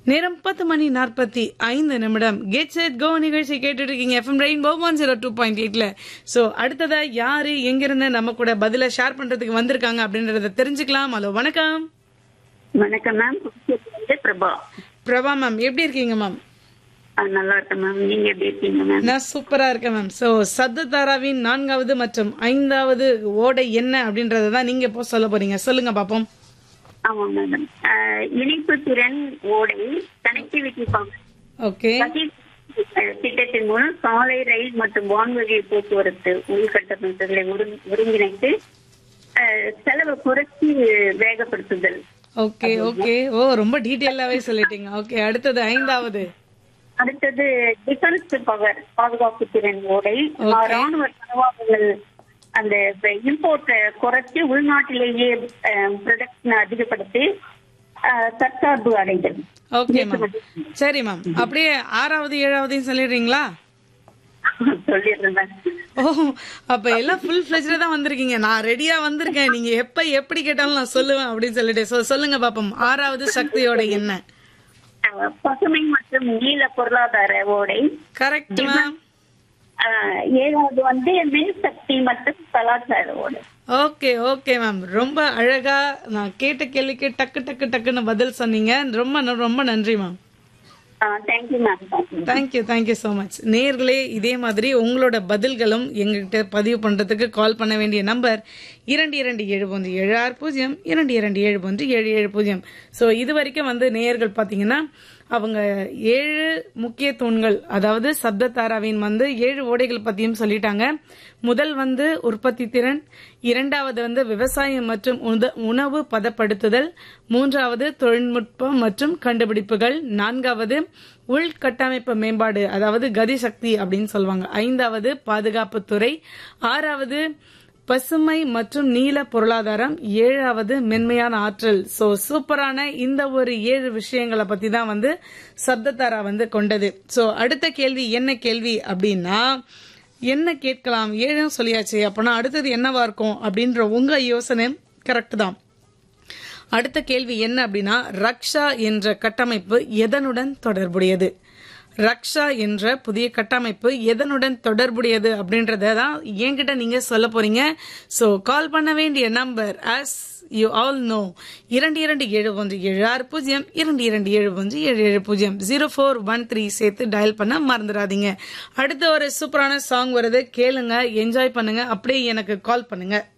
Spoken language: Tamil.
நேரம் பத்து மணி நாற்பத்தி ஐந்து நிமிடம் கெட் செட் கோ நிகழ்ச்சி கேட்டுட்டு இருக்கீங்க FM Rainbow one zero two point எயிட்ல ஸோ அடுத்ததா யாரு எங்கிருந்து நம்ம கூட பதில ஷேர் பண்றதுக்கு வந்திருக்காங்க அப்படின்றத தெரிஞ்சுக்கலாம் ஹலோ வணக்கம் வணக்கம் மேம் புதுச்சேரியிலிருந்து பிரபா பிரபா மேம் எப்படி இருக்கீங்க மேம் ஆ, நல்லா இருக்கேன் மேம் நீங்க எப்படி இருக்கீங்க மேம் நான் சூப்பரா இருக்கேன் மேம் ஸோ சத்து தாராவின் நான்காவது மற்றும் ஐந்தாவது ஓடை என்ன அப்படின்றத தான் நீங்க இப்போ சொல்ல போறீங்க சொல்லுங்க பாப்போம் ஆமா மேடம் ஆ, இணைப்பு திறன் ஓடை கனெக்டிவிட்டி பங்கு ஓகே திட்டத்தின் மூலம் சாலை ரயில் மற்றும் வான்வழி போக்குவரத்து உள்கட்டமைப்புகளை ஒருங்- ஒருங்கிணைத்து ஆ, செலவை குறைச்சி வேகப்படுத்துதல் ஓகே ஓகே ஓ ரொம்ப டீட்டெயிலாவே சொல்லிட்டீங்க ஓகே அடுத்தது ஐந்தாவது அடுத்தது டிஃபென்ஸ் பவர் பாதுகாப்பு திறன் ஓடை Okay. ராணுவ தளவாடங்கள் அந்த இம்போர்ட் குறைச்சு உள்நாட்டிலேயே ப்ரொடக்ஷன் அதிகப்படுத்தி அஹ், தற்சார்பு அடைதல் ஓகே மேம் சரி மேம் அப்படியே ஆறாவது ஏழாவதையும் சொல்லிடுறீங்களா சொல்லிடுறேன் ma'am. ஓ அப்ப எல்லாம் ஃபுல் ஃபிளெஜ்ல தான் வந்திருக்கீங்க நான் ரெடியா வந்திருக்கேன் நீங்க எப்ப எப்படி கேட்டாலும் நான் சொல்லுவேன் அப்படின்னு சொல்லிட்டு So, சொல்லுங்க பாப்போம் ஆறாவது சக்தியோட என்ன அஹ், பசுமை மற்றும் நீல பொருளாதார ஓடை கரெக்ட் மேம் அஹ், ஏழாவது வந்து மின்சக்தி மற்றும் கலாச்சார ஓடை ஓகே ஓகே மேம் ரொம்ப அழகா நான் கேட்ட கேள்விக்கு டக்கு டக்கு டக்குன்னு பதில் சொன்னீங்க ரொம்ப ந- ரொம்ப நன்றி ma'am thank you ma'am thank you thank you thank you so much நேர்களே இதே மாதிரி உங்களோட பதில்களும் எங்ககிட்ட பதிவு பண்றதுக்கு கால் பண்ண வேண்டிய நம்பர் இரண்டு இரண்டு ஏழு ஒன்று ஏழு ஆறு பூஜ்ஜியம் இரண்டு இரண்டு ஏழு ஒன்று ஏழு ஏழு பூஜ்ஜியம் ஸோ இது வரைக்கும் வந்து நேயர்கள் பார்த்தீங்கன்னா அவங்க ஏழு முக்கிய தூண்கள் அதாவது சப்தத்தாராவின் வந்து ஏழு ஓடைகள் பத்தியும் சொல்லிட்டாங்க முதல் வந்து உற்பத்தி திறன் இரண்டாவது வந்து விவசாயம் மற்றும் உத- உணவு பதப்படுத்துதல் மூன்றாவது தொழில்நுட்பம் மற்றும் கண்டுபிடிப்புகள் நான்காவது உள்கட்டமைப்பு மேம்பாடு அதாவது கதிசக்தி அப்படின்னு சொல்லுவாங்க ஐந்தாவது பாதுகாப்புத்துறை ஆறாவது பசுமை மற்றும் நீல பொருளாதாரம் ஏழாவது மென்மையான ஆற்றல் சோ சூப்பரான இந்த ஒரு ஏழு விஷயங்களை பத்தி தான் வந்து சப்தத்தாரா வந்து கொண்டது சோ அடுத்த கேள்வி என்ன கேள்வி அப்படின்னா என்ன கேட்கலாம் ஏழும் சொல்லியாச்சு அப்பனா அடுத்தது என்னவா இருக்கும் அப்படின்ற உங்க யோசனை கரெக்ட் தான் அடுத்த கேள்வி என்ன அப்படின்னா ரக்ஷா என்ற கட்டமைப்பு எதனுடன் தொடர்புடையது ரக்ஷா என்ற புதிய கட்டமைப்பு எதனுடன் தொடர்புடையது அப்படின்றத தான் என்கிட்ட நீங்க சொல்ல போறீங்க சோ கால் பண்ண வேண்டிய number as you all know இரண்டு இரண்டு ஏழு ஒன்று ஏழு ஆறு பூஜ்ஜியம் இரண்டு இரண்டு ஏழு ஒன்று ஏழு ஏழு பூஜ்ஜியம் ஜீரோ ஃபோர் ஒன் த்ரீ சேர்த்து டயல் பண்ண மறந்துடாதீங்க அடுத்த ஒரு சூப்பரான சாங் வருது கேளுங்க என்ஜாய் பண்ணுங்க அப்படியே எனக்கு கால் பண்ணுங்க